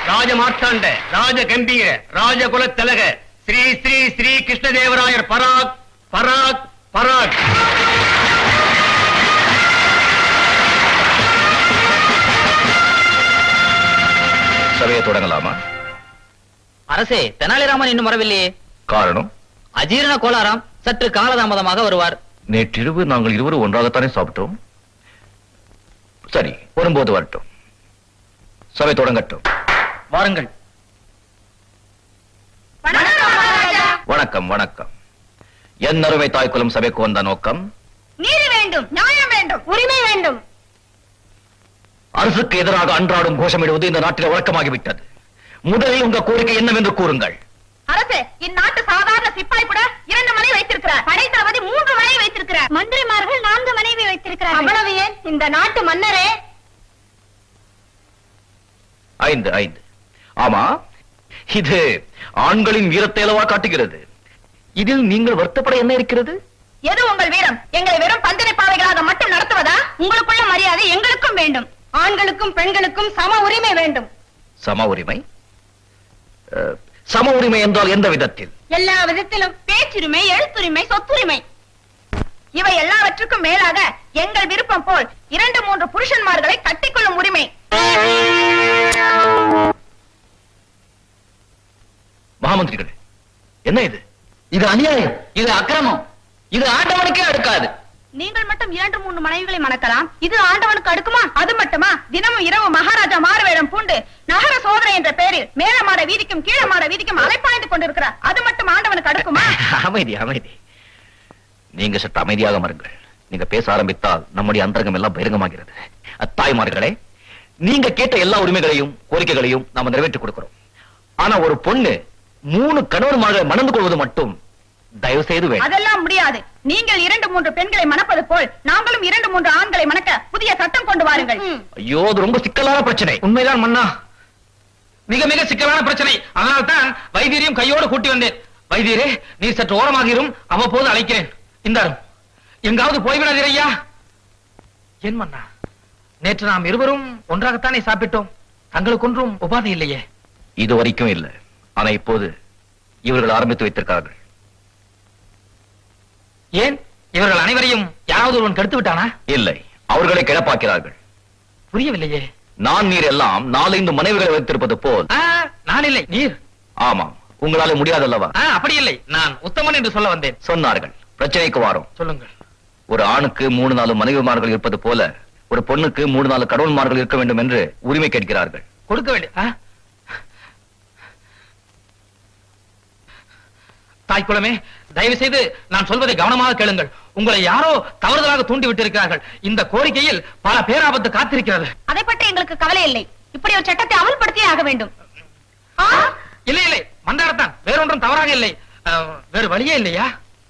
ராஜ மார்த்தாண்ட ராஜ கம்பீர ராஜகுல திலக ஸ்ரீ ஸ்ரீ ஸ்ரீ கிருஷ்ணதேவராயர் பராக் பராக் பராக் சபையை தொடங்கலாமா அரசே தெனாலிராமன் இன்னும் வரவில்லையே காரணம் அஜீரண கோளாறாம் சற்று காலதாமதமாக வருவார் நேற்றிரவு நாங்கள் இருவரும் ஒன்றாகத்தானே சாப்பிட்டோம் சரி வரும்போது வரட்டும் சபை தொடங்கட்டும் வாருங்கள் வணக்கம் வணக்கம் என் அருமை தாய்க்குலம் சபைக்கு வந்த நோக்கம் நீதி வேண்டும் நியாயம் வேண்டும் உரிமை வேண்டும் அரசுக்கு எதிராக அன்றாடும் கோஷமிடுவது இந்த நாட்டில் வழக்கமாகிவிட்டது முதலில் உங்க கோரிக்கை என்னவென்று கூறுங்கள் அரசே இந்நாட்டு சாதாரண சிப்பாய் கூட இரண்டு மனைவி வைத்திருக்கிறார் படை தளபதி மூன்று மனைவி வைத்திருக்கிறார் மந்திரிமார்கள் நான்கு மனைவி வைத்திருக்கிறார் அவ்வளவு ஏன் இந்த நாட்டு மன்னரே ஐந்து ஐந்து ஆமா இது ஆண்களின் வீரத்தை அளவா காட்டுகிறது இதில் நீங்கள் வருத்தப்பட என்ன இருக்கிறது எது உங்கள் வீரம் எங்களை வெறும் பந்தனை பாவைகளாக மட்டும் நடத்துவதா உங்களுக்குள்ள மரியாதை எங்களுக்கும் வேண்டும் ஆண்களுக்கும் பெண்களுக்கும் சம உரிமை வேண்டும் சம உரிமை அஹ், சம உரிமை என்றால் எந்த விதத்தில் எல்லா விதத்திலும் பேச்சுரிமை எழுத்துரிமை சொத்துரிமை இவை எல்லாவற்றுக்கும் மேலாக எங்கள் விருப்பம் போல் இரண்டு மூன்று புருஷன்மார்களை கட்டிக்கொள்ளும் உரிமை மகாமந்திரிகளே என்ன இது இது அநியாயம் இது அக்கிரமம் இது ஆண்டவனுக்கே அடுக்காது நீங்கள் மட்டும் இரண்டு மூன்று மனைவிகளை மணக்கலாம் இது ஆண்டவனுக்கு அடுக்குமா அது மட்டுமா தினமும் இரவு மகாராஜா மாறுவேடம் பூண்டு நகர சோதனை என்ற பெயரில் மேல மாட வீதிக்கும் கீழ மாட வீதிக்கும் அலைப்பாய்ந்து கொண்டிருக்கிறார் அது மட்டும் ஆண்டவனுக்கு அடுக்குமா அமைதி அமைதி நீங்க சற்று அமைதியாக மருங்கள் நீங்க பேச ஆரம்பித்தால் நம்முடைய அந்தரங்கம் எல்லாம் பகிரங்கமாகிறது அத்தாய்மார்களே நீங்க கேட்ட எல்லா உரிமைகளையும் கோரிக்கைகளையும் நாம நிறைவேற்றிக் கொடுக்கிறோம் ஆனா ஒரு பொண்ணு மூணு கணவன்மார்களை மணந்து கொள்வது மட்டும் தயவு செய்து வேண்டும் அதெல்லாம் முடியாது நீங்கள் இரண்டு மூன்று பெண்களை மணப்பது போல் நாங்களும் இரண்டு மூன்று ஆண்களை மணக்க புதிய சட்டம் கொண்டு வாருங்கள் ஐயோ அது ரொம்ப சிக்கலான பிரச்சனை உண்மைதான் மன்னா மிக மிக சிக்கலான பிரச்சனை அதனால் தான் வைத்தியரையும் கையோடு கூட்டி வந்தேன் வைத்தியரே நீ சற்று ஓரமாக இரும் அவ்வப்போது அழைக்கிறேன் இந்தாரும் எங்காவது போய்விடாதீர் ஐயா என் மன்னா நேற்று நாம் இருவரும் ஒன்றாகத்தானே சாப்பிட்டோம் தங்களுக்கு ஒன்றும் உபாதை இல்லையே இது வரைக்கும் இல்ல ஆனா இப்போது இவர்கள் ஆரம்பித்து வைத்திருக்கிறார்கள் ஏன் இவர்கள் அனைவரையும் யாராவது ஒருவன் கெடுத்து விட்டானா இல்லை அவர்களை கிளப்பாக்கிறார்கள் புரியவில்லையே நான் நீர் எல்லாம் நாலைந்து மனைவிகளை வைத்திருப்பது போல் ஆ, நான் இல்லை நீர் ஆமாம் உங்களால முடியாதல்லவா ஆ, அப்படி இல்லை நான் உத்தமன் என்று சொல்ல வந்தேன் சொன்னார்கள் பிரச்சனைக்கு வாரும் சொல்லுங்கள் ஒரு ஆணுக்கு மூணு நாலு மனைவிமார்கள் இருப்பது போல ஒரு பொண்ணுக்கு மூணு நாலு கடவுள்மார்கள் இருக்க வேண்டும் என்று உரிமை கேட்கிறார்கள் கொடுக்க வேண்டிய ஆ? தாய்க்குளமே தயவு செய்து நான் சொல்வதை கவனமாக கேளுங்கள் உங்களை யாரோ தவறுதலாக தூண்டி விட்டிருக்கிறார்கள் இந்த கோரிக்கையில் பல பேராபத்து காத்திருக்கிறது அதை பற்றி எங்களுக்கு கவலை இல்லை இப்படி ஒரு சட்டத்தை அமல்படுத்தியே ஆக வேண்டும் ஆ? இல்லை இல்லை மந்தாரத்தான் வேறொன்றும் தவறாக இல்லை ஆ, வேறு வழியே இல்லையா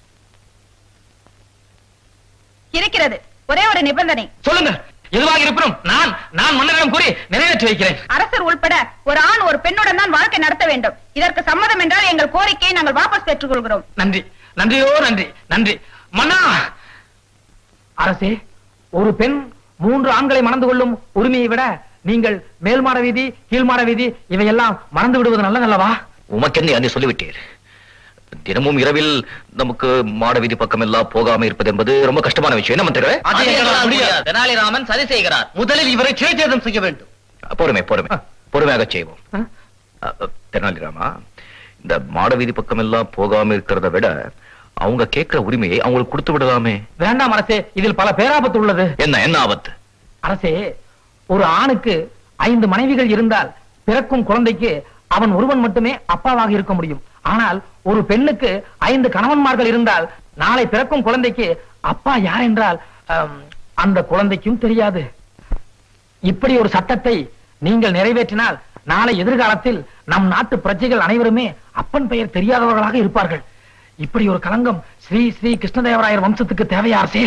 இருக்கிறது ஒரே ஒரு நிபந்தனை சொல்லுங்க எதுவாக இருப்பினும் நான் நான் மன்னரிடம் கூறி நிறைவேற்றி வைக்கிறேன் அரசர் உள்பட ஒரு ஆண் ஒரு பெண்ணுடன் தான் வாழ்க்கை நடத்த வேண்டும் இதற்கு சம்மதம் என்றால் எங்கள் கோரிக்கையை நாங்கள் வாபஸ் பெற்றுக் கொள்கிறோம் நன்றி நன்றியோ நன்றி நன்றி மன்னா அரசே ஒரு பெண் மூன்று ஆண்களை மணந்து கொள்ளும் உரிமையை விட நீங்கள் மேல் மாட வீதி கீழ் மாட வீதி இவையெல்லாம் மறந்து விடுவது நல்லதல்லவா உமக்கென்ன அதை சொல்லிவிட்டீர் தினமும் இரவில் நமக்கு மாட வீதி பக்கம் எல்லாம் போகாம இருப்பது என்பது ரொம்ப கஷ்டமான விஷயம் என்ன மந்திரிகளே அது எங்களால் முடியாது தெனாலிராமன் சதி செய்கிறார் முதலில் இவரை சிறைச்சேதம் செய்ய வேண்டும் பொறுமை பொறுமை பொறுமையாக செய்வோம் ஆ? அ, அ, தெனாலிராமா இந்த மாட வீதி பக்கம் எல்லாம் போகாம இருக்கிறத விட அவங்க கேட்கிற உரிமையை அவங்களுக்கு கொடுத்து விடலாமே வேண்டாம் அரசே இதில் பல பேராபத்து உள்ளது என்ன என்ன ஆபத்து அரசே ஒரு ஆணுக்கு ஐந்து மனைவிகள் இருந்தால் பிறக்கும் குழந்தைக்கு அவன் ஒருவன் மட்டுமே அப்பாவாக இருக்க முடியும் ஆனால் ஒரு பெண்ணுக்கு ஐந்து கணவன்மார்கள் இருந்தால் நாளை பிறக்கும் குழந்தைக்கு அப்பா யார் என்றால் அம், அந்த குழந்தைக்கும் தெரியாது இப்படி ஒரு சட்டத்தை நீங்கள் நிறைவேற்றினால் நாளை எதிர்காலத்தில் நம் நாட்டு பிரஜைகள் அனைவருமே அப்பன் பெயர் தெரியாதவர்களாக இருப்பார்கள் இப்படி ஒரு களங்கம் ஸ்ரீ ஸ்ரீ கிருஷ்ணதேவராயர் வம்சத்துக்கு தேவையா அரசே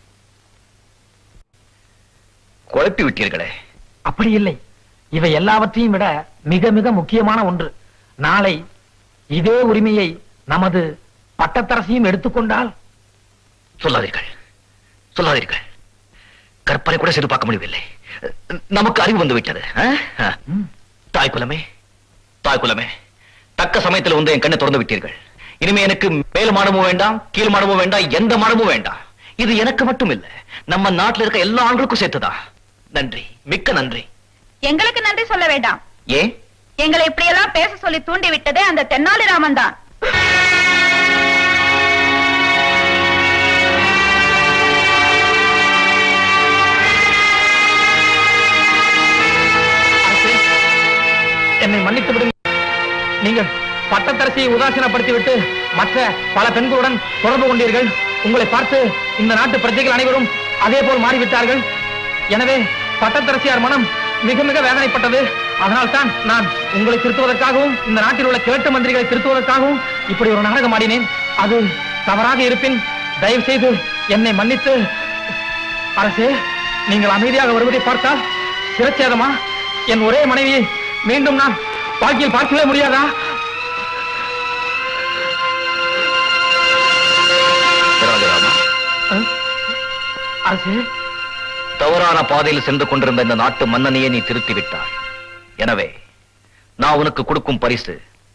குழப்பி விட்டீர்களே அப்படி இல்லை இவை எல்லாவற்றையும் விட மிக மிக முக்கியமான ஒன்று நாளை இதே உரிமையை நமது பட்டத்தரசியும் எடுத்துக்கொண்டால் சொல்லாதீர்கள் சொல்லாதீர்கள் கற்பனை கூட செய்து பார்க்க முடியவில்லை நமக்கு அறிவு வந்து விட்டது ஆ? ஆ. தாய் குலமே தாய் குலமே தக்க சமயத்துல வந்து என் கண்ணை திறந்து விட்டீர்கள் இனிமே எனக்கு மேல் மாடமும் வேண்டாம் கீழ் மாடமும் வேண்டாம் எந்த மாடமும் வேண்டாம் இது எனக்கு மட்டும் இல்ல நம்ம நாட்டுல இருக்க எல்லா ஆண்களுக்கும் சேர்த்துதான் நன்றி மிக்க நன்றி எங்களுக்கு நன்றி சொல்ல வேண்டாம் ஏன் எங்களை இப்படியெல்லாம் பேச சொல்லி தூண்டி விட்டதே அந்த தென்னாலிராமன் தான் அரசே, என்னை மன்னித்து விடுங்க நீங்கள் பட்டத்தரசியை உதாசீனப்படுத்தி விட்டு மற்ற பல பெண்களுடன் தொடர்பு கொண்டீர்கள் உங்களை பார்த்து இந்த நாட்டு பிரஜைகள் அனைவரும் அதே போல் மாறிவிட்டார்கள் எனவே பட்டத்தரசியார் மனம் மிக மிக வேதனைப்பட்டது அதனால் தான் நான் உங்களை திருத்துவதற்காகவும் இந்த நாட்டில் உள்ள கேட்டு மந்திரிகளை திருத்துவதற்காகவும் இப்படி ஒரு நாடகம் ஆடினேன் அது தவறாக இருப்பின் தயவு செய்து என்னை மன்னித்து அரசே நீங்கள் அமைதியாக வருவதை பார்த்தால் சிரச்சேதமா என் ஒரே மனைவியை மீண்டும் நான் வாழ்க்கையில் பார்க்கவே முடியாதா தெனாலிராமா, அஹ்? அரசே தவறான பாதையில் சென்று கொண்டிருந்த இந்த நாட்டு மன்னனையே நீ திருத்தி விட்டாய் எனவே நான் உனக்கு கொடுக்கும் பரிசு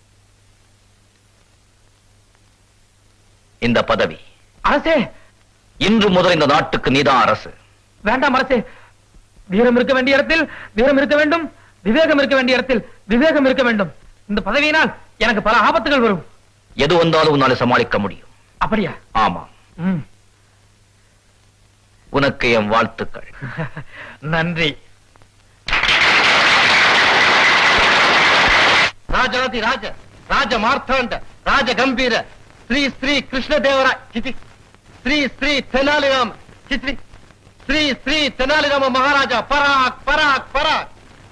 இந்த பதவி அரசே இன்று முதல் இந்த நாட்டுக்கு நீதான் அரசு வேண்டாம் அரசே வீரம் இருக்க வேண்டிய இடத்தில் வீரம் இருக்க வேண்டும் விவேகம் இருக்க வேண்டிய இடத்தில் விவேகம் இருக்க வேண்டும் இந்த பதவியினால் எனக்கு பல ஆபத்துகள் வரும் எது வந்தாலும் உன்னால சமாளிக்க முடியும் அப்படியா ஆமா ம். உனக்கு என் வாழ்த்துக்கள் நன்றி ராஜாதி ராஜ ராஜ மார்த்தாண்ட ராஜ கம்பீர ஸ்ரீ ஸ்ரீ கிருஷ்ணதேவரா சிச்சி ஸ்ரீ ஸ்ரீ தெனாலிராம சிச்சி ஸ்ரீ ஸ்ரீ தெனாலிராம மகாராஜா பராக் பராக் பராக்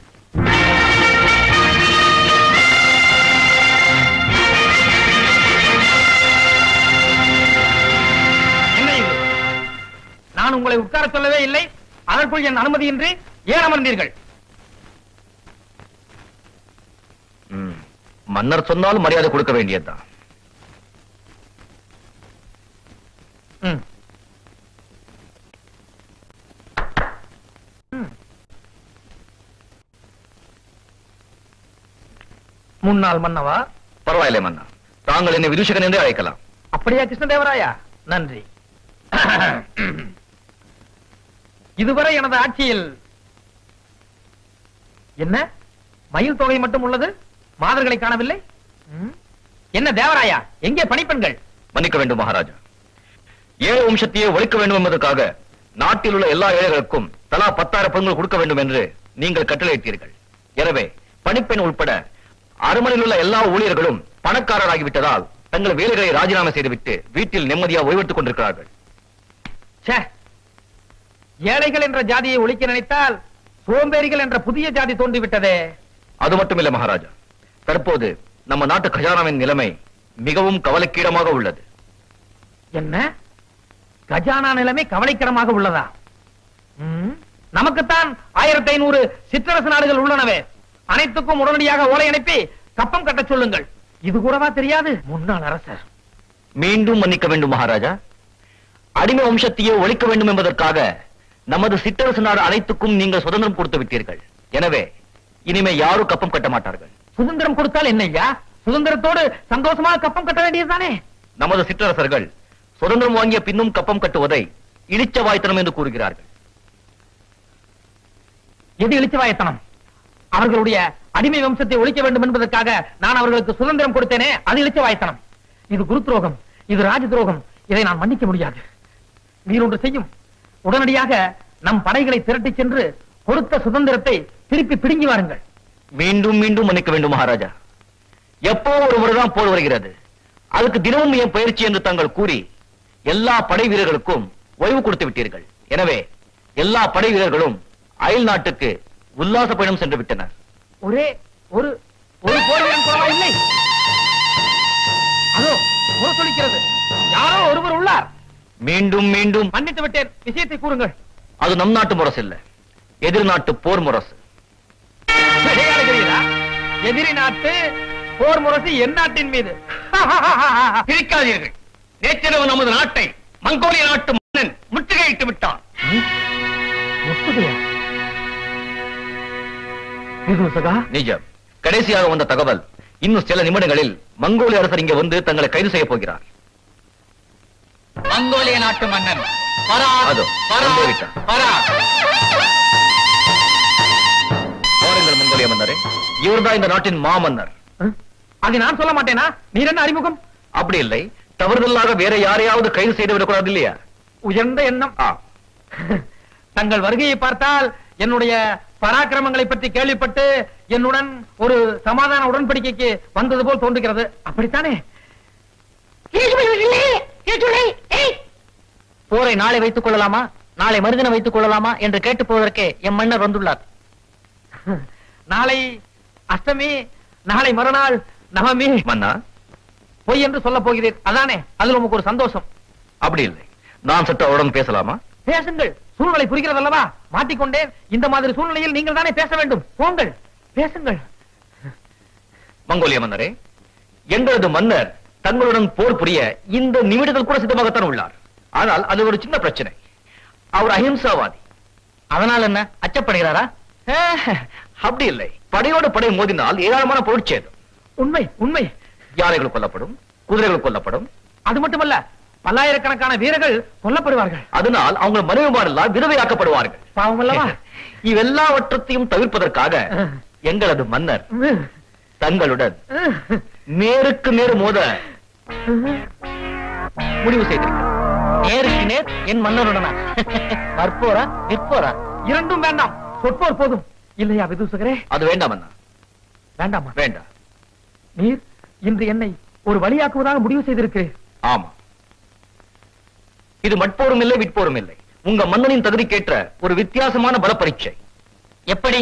என்ன இது நான் உங்களை உட்கார சொல்லவே இல்லை அதற்குள் என் அனுமதியின்றி ஏன் அமர்ந்தீர்கள் ம். மன்னர் சொன்னாலும் மரியாதை கொடுக்க வேண்டியதுதான் ம். ம். முன்னாள் மன்னவா பரவாயில்லை மன்னா தாங்கள் என்னை விதூஷகன் என்றே அழைக்கலாம் அப்படியா கிருஷ்ணதேவராயா நன்றி இதுவரை எனது ஆட்சியில் என்ன மயில் தொகை மட்டும் உள்ளது மாதர்களை காணவில்லை ம்? என்ன தேவராயா எங்கே பணிப்பெண்கள் மன்னிக்க வேண்டும் மகாராஜா ஏழை வம்சத்தையே ஒழிக்க வேண்டும் என்பதற்காக நாட்டில் உள்ள எல்லா ஏழைகளுக்கும் தலா பத்தாயிரம் பெண்கள் கொடுக்க வேண்டும் என்று நீங்கள் கட்டளையிட்டீர்கள் எனவே பணிப்பெண் உட்பட அரண்மனையில் உள்ள எல்லா ஊழியர்களும் பணக்காரராகிவிட்டதால் தங்கள் வேலைகளை ராஜினாமா செய்துவிட்டு வீட்டில் நிம்மதியாக ஓய்வெடுத்துக் கொண்டிருக்கிறார்கள் ச்சே ஏழைகள் என்ற ஜாதியை ஒழிக்க நினைத்தால் சோம்பேறிகள் என்ற புதிய ஜாதி தோன்றிவிட்டதே அது மட்டுமில்ல மகாராஜா தற்போது நம்ம நாட்டு கஜானாவின் நிலைமை மிகவும் கவலைக்கீடமாக உள்ளது என்ன கஜானா நிலைமை கவலைக்கிடமாக உள்ளதா ம், நமக்குத்தான் ஆயிரத்தி ஐநூறு சிற்றரசு நாடுகள் உள்ளனவே அனைத்துக்கும் உடனடியாக ஓலை அனுப்பி கப்பம் கட்டச் சொல்லுங்கள் இது கூடவா தெரியாது முன்னாள் அரசர் மீண்டும் மன்னிக்க வேண்டும் மகாராஜா அடிமை வம்சத்தையே ஒழிக்க வேண்டும் என்பதற்காக நமது சிற்றரசு நாடு அனைத்துக்கும் நீங்கள் சுதந்திரம் கொடுத்து விட்டீர்கள் எனவே இனிமே யாரும் கப்பம் கட்ட மாட்டார்கள் சுதந்திரம் கொடுத்தால் என்னய்யா சுதந்திரத்தோடு சந்தோஷமாக கப்பம் கட்ட வேண்டியதுதானே நமது சிற்றரசர்கள் சுதந்திரம் வாங்கிய பின்னும் கப்பம் கட்டுவதை இளிச்சவாய்த்தனம் என்று கூறுகிறார்கள் எது இழிச்சவாயத்தனம் அவர்களுடைய அடிமை வம்சத்தை ஒழிக்க வேண்டும் என்பதற்காக நான் அவர்களுக்கு சுதந்திரம் கொடுத்தேனே அது இழிச்சவாயத்தனம் இது குரு துரோகம் இது ராஜ துரோகம் இதை நான் மன்னிக்க முடியாது நீர் ஒன்று செய்யும் உடனடியாக நம் படைகளை திரட்டிச் சென்று கொடுத்த சுதந்திரத்தை திருப்பி பிடுங்கி வாருங்கள் மீண்டும் மீண்டும் மன்னிக்க வேண்டும் மகாராஜா எப்போ ஒரு முறைதான் போர் வருகிறது அதுக்கு தினமும் என் பயிற்சி என்று தாங்கள் கூறி எல்லா படை வீரர்களுக்கும் ஓய்வு கொடுத்து விட்டீர்கள் எனவே எல்லா படை வீரர்களும் அயல் நாட்டுக்கு உல்லாச பயணம் சென்று விட்டனர் ஒரே ஒரு ஒரு போர் வீரன் கூடவா இல்லை அதோ முறை சொல்லிக்கிறது யாரோ ஒருவர் உள்ளார் மீண்டும் மீண்டும் மன்னித்து விட்டேன் விஷயத்தை கூறுங்கள் அது நம் நாட்டு முரசு இல்ல எதிர் நாட்டு போர் முரசு விளையாடுகிறீரா எதிரி நாட்டு போர் முரசு என் நாட்டின் மீது பிரிக்காதீர்கள் நேற்றிரவு நமது நாட்டை மங்கோலிய நாட்டு மன்னன் முற்றுகையிட்டு விட்டான் முத்துகையா விதூசகா நிஜம் கடைசியாக வந்த தகவல் இன்னும் சில நிமிடங்களில் மங்கோலிய அரசர் இங்கே வந்து தங்களை கைது செய்ய போகிறார் மங்கோலிய நாட்டு மன்னன் பராக், அதோ, பராக், வந்து விட்டார். பராக். பாருங்கள் மங்கோலிய மன்னரே இவர்தான் இந்த நாட்டின் மாமன்னர் அதை நான் சொல்ல மாட்டேனா நீர் என்ன அறிமுகம் அப்படி இல்லை தவறுதலாக வேற யாரையாவது கைது செய்து விடக்கூடாது இல்லையா உயர்ந்த எண்ணம் ஆ, தங்கள் வருகையை பார்த்தால் என்னுடைய பராக்கிரமங்களை பற்றி கேள்விப்பட்டு என்னுடன் ஒரு சமாதான உடன்படிக்கைக்கு வந்தது போல் தோன்றுகிறது அப்படித்தானே போரை நாளை வைத்துக் கொள்ளலாமா நாளை மறுதினம் வைத்துக் கொள்ளலாமா என்று கேட்டு போவதற்கே எம் மன்னர் வந்துள்ளார் நாளை அஷ்டமி நாளை மறுநாள் நவமி மன்னா பொய் என்று சொல்ல போகிறீர் அதானே அதுல உமக்கு ஒரு சந்தோஷம் அப்படி இல்லை நான் சற்று அவருடன் பேசலாமா பேசுங்கள் சூழ்நிலை புரிகிறது அல்லவா மாட்டிக்கொண்டேன் இந்த மாதிரி சூழ்நிலையில் நீங்கள் தானே பேச வேண்டும் போங்கள் பேசுங்கள் மங்கோலிய மன்னரே எங்களது மன்னர் தங்களுடன் போர் புரிய இந்த நிமிடத்தில் கூட சித்தமாகத்தான் உள்ளார் ஆனால் அது ஒரு சின்ன பிரச்சனை அவர் அஹிம்சாவாதி அதனால் என்ன அச்சப்படுகிறாரா ஆஹ், அப்படி இல்லை படையோடு படை மோதினால் ஏராளமான பொருட்சேதம் உண்மை உண்மை யானைகள் கொல்லப்படும் குதிரைகள் கொல்லப்படும் அது மட்டுமல்ல பல்லாயிரக்கணக்கான வீரர்கள் கொல்லப்படுவார்கள் அதனால் அவங்க மனைவிமாரெல்லாம் விதவையாக்கப்படுவார்கள் பாவம் அல்லவா இவெல்லாவற்றத்தையும் தவிர்ப்பதற்காக எங்களது மன்னர் தங்களுடன் நேருக்கு நேர் மோத முடிவு செய்திருக்கிறார் நேருக்கு நேர் என் மன்னருடனா வற்போரா விற்போரா இரண்டும் வேண்டாம் சொற்போர் போதும் இல்லையா விதூசகரே அது வேண்டாம் அண்ணா வேண்டாமா வேண்டாம் நீர் இன்று என்னை ஒரு வழியாக்குவதாக முடிவு செய்திருக்கிறேன் ஆமா இது மட்போரும் இல்லை விட்போரும் இல்லை உங்க மன்னனின் தகுதிக்கேற்ற ஒரு வித்தியாசமான பல பரீட்சை எப்படி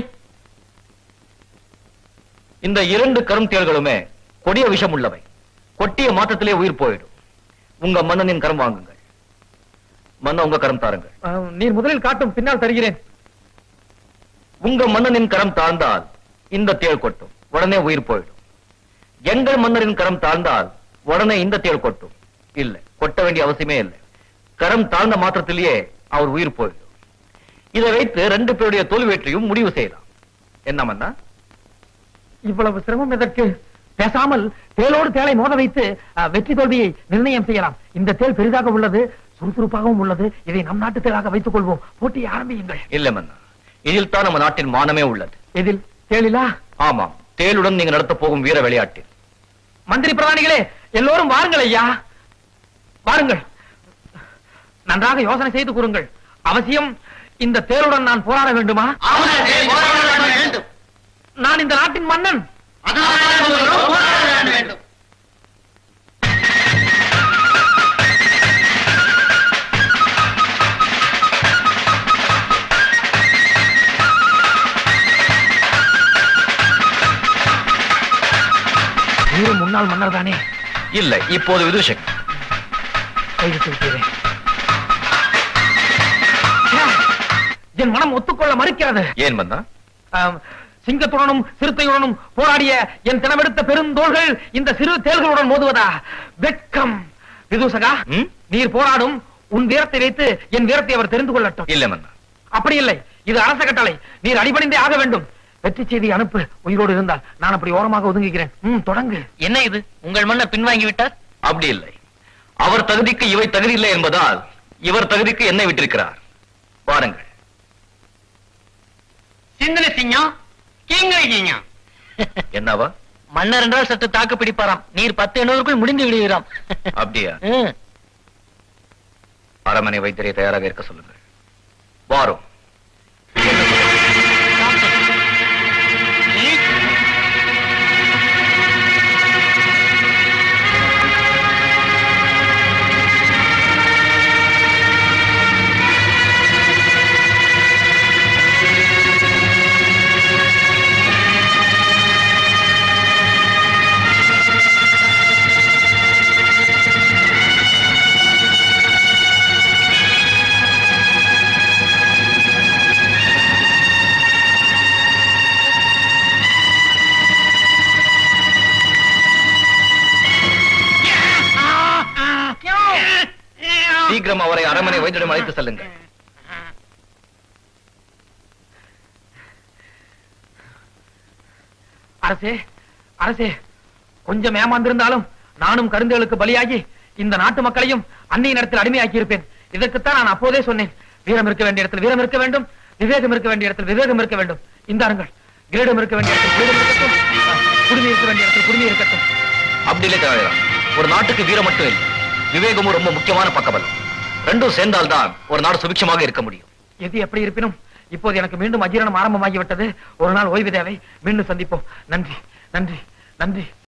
இந்த இரண்டு கரும் தேள்களுமே கொடிய விஷம் உள்ளவை கொட்டிய மாற்றத்திலே உயிர் போயிடும் உங்க மன்னனின் கரம் வாங்குங்கள் மன்ன உங்க கரம் தாருங்கள் அஹ், நீர் முதலில் காட்டும் பின்னால் தருகிறேன் உங்க மன்னனின் கரம் தாழ்ந்தால் இந்த தேள் கொட்டும் உடனே உயிர் போயிடும் எங்கள் மன்னரின் கரம் தாழ்ந்தால் உடனே இந்த தேள் கொட்டும் இல்ல கொட்ட வேண்டிய அவசியமே இல்லை கரம் தாழ்ந்த மாத்திரத்திலேயே அவர் உயிர் போயிடும் இதை வைத்து ரெண்டு பேருடைய தோல்வியற்றையும் முடிவு செய்யலாம் என்ன மன்னா இவ்வளவு சிரமம் எதற்கு பேசாமல் தேளோடு தேளை மோத வைத்து அஹ், வெற்றி தோல்வியை நிர்ணயம் செய்யலாம் இந்த தேள் பெரிதாக உள்ளது சுறுசுறுப்பாகவும் உள்ளது இதை நம் நாட்டு தேளாக வைத்துக் கொள்வோம் போட்டியை ஆரம்பியுங்கள் இல்ல மன்னா இதில் தான் நம்ம நாட்டின் மானமே உள்ளது எதில் தேளிலா ஆமாம் தேளுடன் நீங்க நடத்த போகும் வீர விளையாட்டு மந்திரி பிரதானிகளே எல்லோரும் வாருங்கள் ஐயா வாருங்கள் நன்றாக யோசனை செய்து கூறுங்கள் அவசியம் இந்த தேருடன் நான் போராட வேண்டுமா நான் இந்த நாட்டின் மன்னன் நீரும் முன்னாள் மன்னர் தானே இல்ல இப்போது விதுஷக் கைவிட்டு விட்டீரேன் ச்சே! என் மனம் ஒத்துக்கொள்ள மறுக்கிறது ஏன் மன்னா ஆம், சிங்கத்துடனும் சிறுத்தையுடனும் போராடிய என் தினமெடுத்த பெருந்தோள்கள் இந்த சிறு தேள்களுடன் மோதுவதா வெட்கம் விதூசகா ம்? நீர் போராடும் உன் வீரத்தை வைத்து என் வீரத்தை அவர் தெரிந்து கொள்ளட்டும் இல்ல மன்னா அப்படி இல்லை இது அரச கட்டளை நீர் அடிபணிந்தே ஆக வேண்டும் வெற்றி செய்தி அனுப்பு உயிரோடு இருந்தால் நான் அப்படி ஓரமாக ஒதுங்குகிறேன் ம் தொடங்கு என்ன இது உங்கள் மன்னர் பின்வாங்கி விட்டார் அப்படி இல்லை அவர் தகுதிக்கு இவை தகுதி இல்லை என்பதால் இவர் தகுதிக்கு என்னை விட்டிருக்கிறார் பாருங்கள் சிந்தனை சிங்கம் கீங்கை சிங்கம் என்னவா மன்னர் என்றால் சற்று தாக்கு பிடிப்பாராம் நீர் பத்து எண்ணூறுக்குள் முடிந்து விடுவீராம் அப்படியா ம். அரமனை வைத்தியரை தயாராக இருக்க சொல்லுங்கள் வாரும் சீக்கிரம் அவரை அரமனை வைத்தியம் அழைத்து செல்லுங்கள் அரசே அரசே கொஞ்சம் ஏமாந்திருந்தாலும் நானும் கருந்துகளுக்கு பலியாகி இந்த நாட்டு மக்களையும் அன்னையின் இடத்தில் அடிமையாக்கி இருப்பேன் இதற்குத்தான் நான் அப்போதே சொன்னேன் வீரம் இருக்க வேண்டிய இடத்தில் வீரம் இருக்க வேண்டும் விவேகம் இருக்க வேண்டிய இடத்தில் விவேகம் இருக்க வேண்டும் இந்தாருங்கள் கிரீடம் இருக்க வேண்டிய இடத்தில் கிரீடம் இருக்கட்டும் குடுமி இருக்க வேண்டிய இடத்தில் குடுமி இருக்கட்டும் அப்படி இல்லை தெனாலிராம் ஒரு நாட்டுக்கு வீரம் மட்டும் இல்லை விவேகமும் ரொம்ப முக்கியமான பக்கபலம் ரெண்டும் சேர்ந்தால்தான் ஒரு நாடு சுபிட்சமாக இருக்க முடியும் எது எப்படி இருப்பினும் இப்போது எனக்கு மீண்டும் அஜீரணம் ஆரம்பமாகிவிட்டது ஒரு நாள் ஓய்வு தேவை மீண்டும் சந்திப்போம் நன்றி நன்றி நன்றி